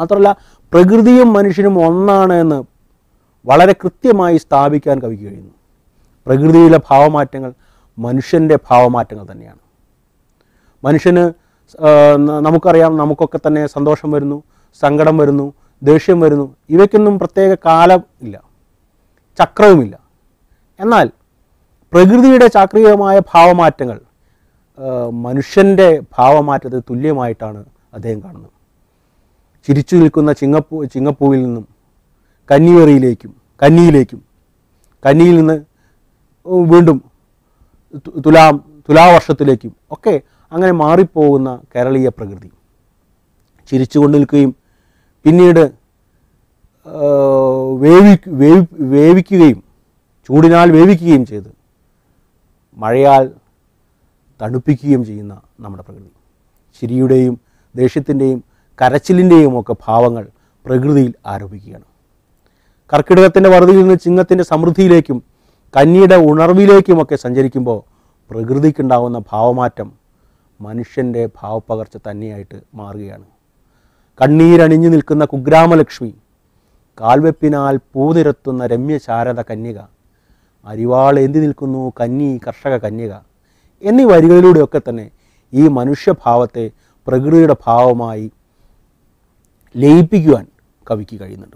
മാത്രമല്ല പ്രകൃതിയും മനുഷ്യനും ഒന്നാണ് എന്ന് വളരെ കൃത്യമായി സ്ഥാപിക്കാൻ കവിക്ക് കഴിയുന്നു പ്രകൃതിയിലെ ഭാവമാറ്റങ്ങൾ മനുഷ്യൻ്റെ ഭാവമാറ്റങ്ങൾ തന്നെയാണ് മനുഷ്യന് ആ, ന- നമുക്കറിയാം നമുക്കൊക്കെ തന്നെ സന്തോഷം വരുന്നു സങ്കടം വരുന്നു ദേഷ്യം വരുന്നു ഇവയ്ക്കൊന്നും പ്രത്യേക കാലം ഇല്ല ചക്രവുമില്ല എന്നാൽ പ്രകൃതിയുടെ ചാക്രികമായ ഭാവമാറ്റങ്ങൾ ആ, മനുഷ്യൻ്റെ ഭാവമാറ്റത്തിന് തുല്യമായിട്ടാണ് അദ്ദേഹം കാണുന്നത് ചിരിച്ചു നിൽക്കുന്ന ചിങ്ങപ്പൂ ചിങ്ങപ്പൂവിൽ നിന്നും കന്നിയേറിയിലേക്കും കന്നിയിലേക്കും കന്നിയിൽ നിന്ന് വീണ്ടും തു- തുലാം തുലാവർഷത്തിലേക്കും ഒക്കെ അങ്ങനെ മാറിപ്പോകുന്ന കേരളീയ പ്രകൃതി ചിരിച്ചുകൊണ്ട് നിൽക്കുകയും പിന്നീട് ആ, വേവി വേവി വേവിക്കുകയും ചൂടിനാൽ വേവിക്കുകയും ചെയ്ത് മഴയാൽ തണുപ്പിക്കുകയും ചെയ്യുന്ന നമ്മുടെ പ്രകൃതി ചിരിയുടെയും ദേഷ്യത്തിൻ്റെയും കരച്ചിലിൻ്റെയും ഒക്കെ ഭാവങ്ങൾ പ്രകൃതിയിൽ ആരോപിക്കുകയാണ് കർക്കിടകത്തിൻ്റെ വറുതിയിൽ നിന്ന് ചിങ്ങത്തിൻ്റെ സമൃദ്ധിയിലേക്കും കന്നിയുടെ ഉണർവിലേക്കുമൊക്കെ സഞ്ചരിക്കുമ്പോൾ പ്രകൃതിക്കുണ്ടാകുന്ന ഭാവമാറ്റം മനുഷ്യൻ്റെ ഭാവപ്പകർച്ച തന്നെയായിട്ട് മാറുകയാണ് കണ്ണീരണിഞ്ഞു നിൽക്കുന്ന കുഗ്രാമലക്ഷ്മി കാൽവെപ്പിനാൽ പൂനിരത്തുന്ന രമ്യശാരദ കന്യക അരിവാൾ എന്തി നിൽക്കുന്നു കന്നി കർഷക കന്യക എന്നീ വരികളിലൂടെയൊക്കെ തന്നെ ഈ മനുഷ്യഭാവത്തെ പ്രകൃതിയുടെ ഭാവമായി ലയിപ്പിക്കുവാൻ കവിക്ക് കഴിയുന്നുണ്ട്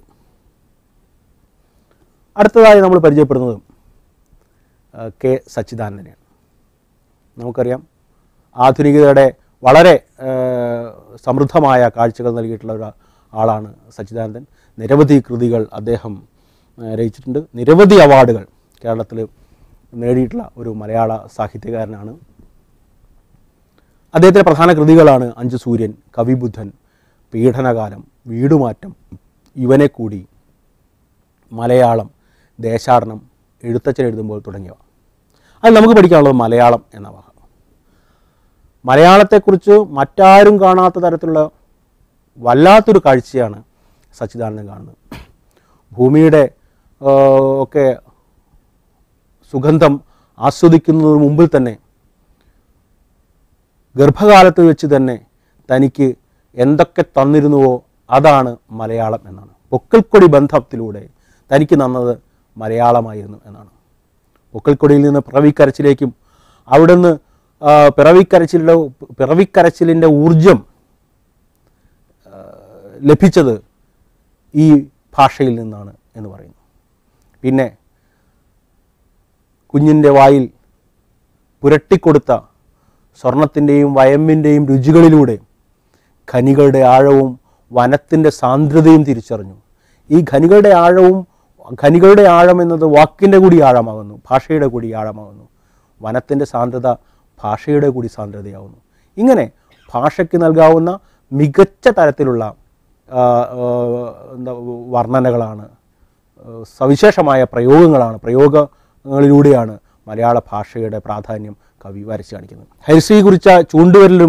അടുത്തതായി നമ്മൾ പരിചയപ്പെടുന്നത് ആ, കെ സച്ചിദാനന്ദനെയാണ് നമുക്കറിയാം ആധുനികതയുടെ വളരെ ആ, സമൃദ്ധമായ കാഴ്ചകൾ നൽകിയിട്ടുള്ള ഒരു ആളാണ് സച്ചിദാനന്ദൻ നിരവധി കൃതികൾ അദ്ദേഹം ആ, രചിച്ചിട്ടുണ്ട് നിരവധി അവാർഡുകൾ കേരളത്തിൽ നേടിയിട്ടുള്ള ഒരു മലയാള സാഹിത്യകാരനാണ് അദ്ദേഹത്തിൻ്റെ പ്രധാന കൃതികളാണ് അഞ്ച് സൂര്യൻ കവിബുദ്ധൻ പീഡനകാലം വീടുമാറ്റം ഇവനെ കൂടി മലയാളം ദേശാടനം എഴുത്തച്ഛൻ എഴുതുമ്പോൾ തുടങ്ങിയവ അത് നമുക്ക് പഠിക്കാനുള്ളത് മലയാളം എന്ന വാക്ക് മലയാളത്തെക്കുറിച്ച് മറ്റാരും കാണാത്ത തരത്തിലുള്ള വല്ലാത്തൊരു കാഴ്ചയാണ് സച്ചിദാനന്ദൻ കാണുന്നത് ഭൂമിയുടെ ആ, ഒക്കെ സുഗന്ധം ആസ്വദിക്കുന്നതിന് മുമ്പിൽ തന്നെ ഗർഭകാലത്ത് വെച്ച് തന്നെ തനിക്ക് എന്തൊക്കെ തന്നിരുന്നുവോ അതാണ് മലയാളം എന്നാണ് പൊക്കൽക്കൊടി ബന്ധത്തിലൂടെ തനിക്ക് തന്നത് മലയാളമായിരുന്നു എന്നാണ് പൊക്കൽക്കൊടിയിൽ നിന്ന് പിറവിക്കരച്ചിലേക്കും അവിടുന്ന് ആ, പിറവിക്കരച്ചിലിൻ്റെ പിറവിക്കരച്ചിലിൻ്റെ ഊർജം ആ, ലഭിച്ചത് ഈ ഭാഷയിൽ നിന്നാണ് എന്ന് പറയുന്നു പിന്നെ കുഞ്ഞിൻ്റെ വായിൽ പുരട്ടിക്കൊടുത്ത സ്വർണത്തിൻ്റെയും വയമ്പിൻ്റെയും രുചികളിലൂടെ ഖനികളുടെ ആഴവും വനത്തിൻ്റെ സാന്ദ്രതയും തിരിച്ചറിഞ്ഞു ഈ ഖനികളുടെ ആഴവും ഖനികളുടെ ആഴം എന്നത് വാക്കിൻ്റെ കൂടി ആഴമാകുന്നു ഭാഷയുടെ കൂടി ആഴമാകുന്നു വനത്തിൻ്റെ സാന്ദ്രത ഭാഷയുടെ കൂടി സാന്ദ്രതയാവുന്നു ഇങ്ങനെ ഭാഷയ്ക്ക് നൽകാവുന്ന മികച്ച തരത്തിലുള്ള ആ, ആ, എന്താ വർണ്ണനകളാണ് ആ, സവിശേഷമായ പ്രയോഗങ്ങളാണ് പ്രയോഗങ്ങളിലൂടെയാണ് മലയാള ഭാഷയുടെ പ്രാധാന്യം കവി വരച്ചു കാണിക്കുന്നത് ഹരിശ്രീ കുറിച്ച ചൂണ്ടുവരലും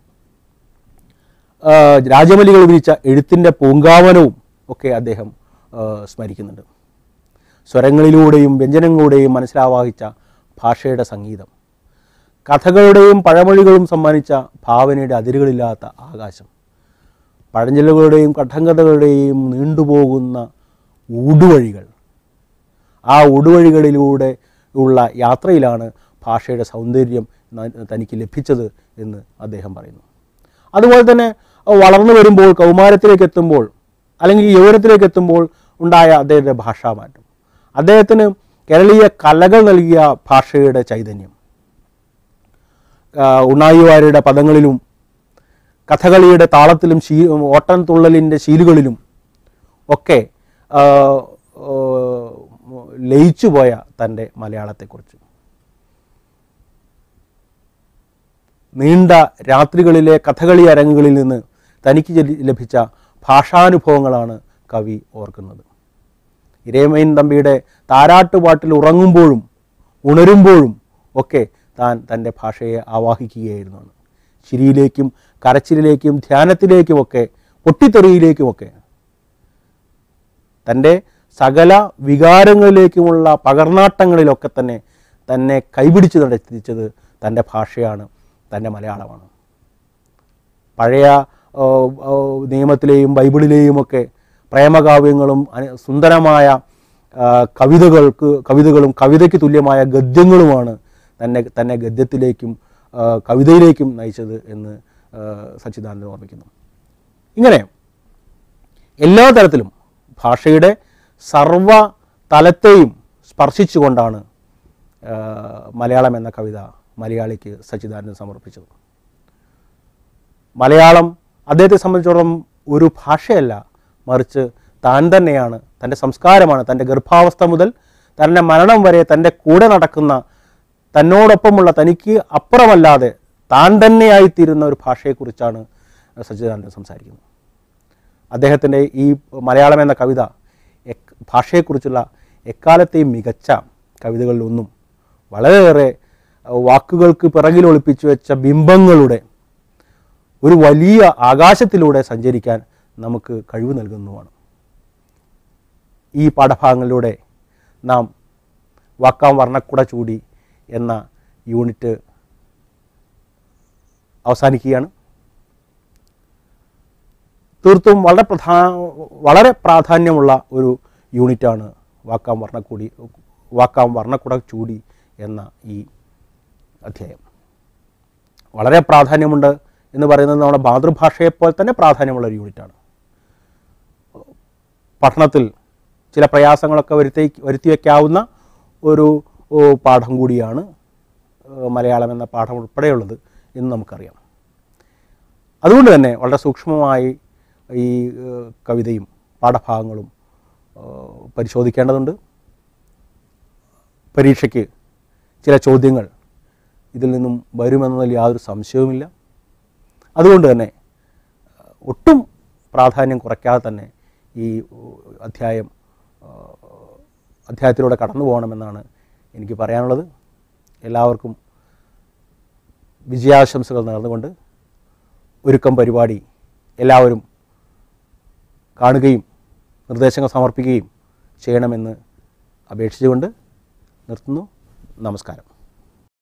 ആ, രാജമല്ലികൾ വിരിച്ച എഴുത്തിൻ്റെ പൂങ്കാവനവും ഒക്കെ അദ്ദേഹം ആ, സ്മരിക്കുന്നുണ്ട് സ്വരങ്ങളിലൂടെയും വ്യഞ്ജനങ്ങളുടെയും മനസ്സിലാവാഹിച്ച ഭാഷയുടെ സംഗീതം കഥകളുടെയും പഴമൊഴികളും സമ്മാനിച്ച ഭാവനയുടെ അതിരുകളില്ലാത്ത ആകാശം പഴഞ്ചൊല്ലുകളുടെയും കഠങ്കഥകളുടെയും നീണ്ടുപോകുന്ന ഊടുവഴികൾ ആ ഊടുവഴികളിലൂടെ ഉള്ള യാത്രയിലാണ് ഭാഷയുടെ സൗന്ദര്യം ന- തനിക്ക് ലഭിച്ചത് എന്ന് അദ്ദേഹം പറയുന്നു അതുപോലെ തന്നെ വളർന്നു വരുമ്പോൾ കൗമാരത്തിലേക്ക് എത്തുമ്പോൾ അല്ലെങ്കിൽ യൗവനത്തിലേക്ക് എത്തുമ്പോൾ ഉണ്ടായ അദ്ദേഹത്തിൻ്റെ ഭാഷാമാറ്റം അദ്ദേഹത്തിന് കേരളീയ കലകൾ നൽകിയ ഭാഷയുടെ ചൈതന്യം ആ, ഉണ്ണായിവാരുടെ പദങ്ങളിലും കഥകളിയുടെ താളത്തിലും ശീ ഓട്ടൻ തുള്ളലിൻ്റെ ശീലുകളിലും ഒക്കെ ആ, ആ, ലയിച്ചുപോയ തൻ്റെ മലയാളത്തെക്കുറിച്ച് നീണ്ട രാത്രികളിലെ കഥകളി അരങ്ങുകളിൽ നിന്ന് തനിക്ക് ജലി- ലഭിച്ച ഭാഷാനുഭവങ്ങളാണ് കവി ഓർക്കുന്നത് ഇരയമൈൻ തമ്പിയുടെ താരാട്ടുപാട്ടിൽ ഉറങ്ങുമ്പോഴും ഉണരുമ്പോഴും ഒക്കെ താൻ തൻ്റെ ഭാഷയെ ആവാഹിക്കുകയായിരുന്നു ചിരിയിലേക്കും കരച്ചിലിലേക്കും ധ്യാനത്തിലേക്കുമൊക്കെ പൊട്ടിത്തെറിയിലേക്കുമൊക്കെ തൻ്റെ സകല വികാരങ്ങളിലേക്കുമുള്ള പകർന്നാട്ടങ്ങളിലൊക്കെ തന്നെ തന്നെ കൈപിടിച്ച് നടത്തിച്ചത് തൻ്റെ ഭാഷയാണ് തൻ്റെ മലയാളമാണ് പഴയ ആ, ആ, നിയമത്തിലെയും ബൈബിളിലെയും ഒക്കെ പ്രേമകാവ്യങ്ങളും അന- സുന്ദരമായ ആ, കവിതകൾക്ക് കവിതകളും കവിതയ്ക്ക് തുല്യമായ ഗദ്യങ്ങളുമാണ് തന്നെ തന്നെ ഗദ്യത്തിലേക്കും ആ, കവിതയിലേക്കും നയിച്ചത് എന്ന് ആ, സച്ചിദാനന്ദൻ ഓർമ്മിക്കുന്നു ഇങ്ങനെ എല്ലാ തരത്തിലും ഭാഷയുടെ സർവ തലത്തെയും സ്പർശിച്ചുകൊണ്ടാണ് ആ, മലയാളം എന്ന കവിത മലയാളിക്ക് സച്ചിദാനന്ദൻ സമർപ്പിച്ചത് മലയാളം അദ്ദേഹത്തെ സംബന്ധിച്ചിടത്തോളം ഒരു ഭാഷയല്ല മറിച്ച് താൻ തന്നെയാണ് തൻ്റെ സംസ്കാരമാണ് തൻ്റെ ഗർഭാവസ്ഥ മുതൽ തൻ്റെ മരണം വരെ തൻ്റെ കൂടെ നടക്കുന്ന തന്നോടൊപ്പമുള്ള തനിക്ക് അപ്പുറമല്ലാതെ താൻ തന്നെയായിത്തീരുന്ന ഒരു ഭാഷയെക്കുറിച്ചാണ് സച്ചിദാനന്ദൻ സംസാരിക്കുന്നത് അദ്ദേഹത്തിൻ്റെ ഈ മലയാളം എന്ന കവിത എക് ഭാഷയെക്കുറിച്ചുള്ള എക്കാലത്തെയും മികച്ച കവിതകളിലൊന്നും വളരെയേറെ അഹ് വാക്കുകൾക്ക് പിറകിൽ ഒളിപ്പിച്ചു വെച്ച ബിംബങ്ങളുടെ ഒരു വലിയ ആകാശത്തിലൂടെ സഞ്ചരിക്കാൻ നമുക്ക് കഴിവ് നൽകുന്നതുമാണ് ഈ പാഠഭാഗങ്ങളിലൂടെ നാം വാക്കാം വർണ്ണക്കുട ചൂടി എന്ന യൂണിറ്റ് അവസാനിക്കുകയാണ് തീർത്തും വളരെ പ്രധാ വളരെ പ്രാധാന്യമുള്ള ഒരു യൂണിറ്റാണ് വാക്കാം വർണ്ണക്കൂടി വാക്കാം വർണ്ണക്കുട ചൂടി എന്ന ഈ അധ്യായം വളരെ പ്രാധാന്യമുണ്ട് എന്ന് പറയുന്നത് നമ്മുടെ മാതൃഭാഷയെപ്പോലെ തന്നെ പ്രാധാന്യമുള്ള ഒരു യൂണിറ്റാണ് പഠനത്തിൽ ചില പ്രയാസങ്ങളൊക്കെ വരുത്തി വരുത്തി വയ്ക്കാവുന്ന ഒരു ഓ, പാഠം കൂടിയാണ് ഏഹ്, മലയാളം എന്ന പാഠം ഉൾപ്പെടെയുള്ളത് എന്ന് നമുക്കറിയാം അതുകൊണ്ട് തന്നെ വളരെ സൂക്ഷ്മമായി ഈ ഏഹ്, കവിതയും പാഠഭാഗങ്ങളും ഏഹ്, പരിശോധിക്കേണ്ടതുണ്ട് പരീക്ഷയ്ക്ക് ചില ചോദ്യങ്ങൾ ഇതിൽ നിന്നും വരുമെന്നതിൽ യാതൊരു സംശയവുമില്ല അതുകൊണ്ട് തന്നെ ഏഹ്, ഒട്ടും പ്രാധാന്യം കുറയ്ക്കാതെ തന്നെ ഈ ഏഹ്, അധ്യായം ഏഹ്, അധ്യായത്തിലൂടെ കടന്നു പോകണമെന്നാണ് എനിക്ക് പറയാനുള്ളത് എല്ലാവർക്കും വിജയാശംസകൾ നേർന്നുകൊണ്ട് ഒരുക്കം പരിപാടി എല്ലാവരും കാണുകയും നിർദ്ദേശങ്ങൾ സമർപ്പിക്കുകയും ചെയ്യണമെന്ന് അപേക്ഷിച്ചുകൊണ്ട് നിർത്തുന്നു നമസ്കാരം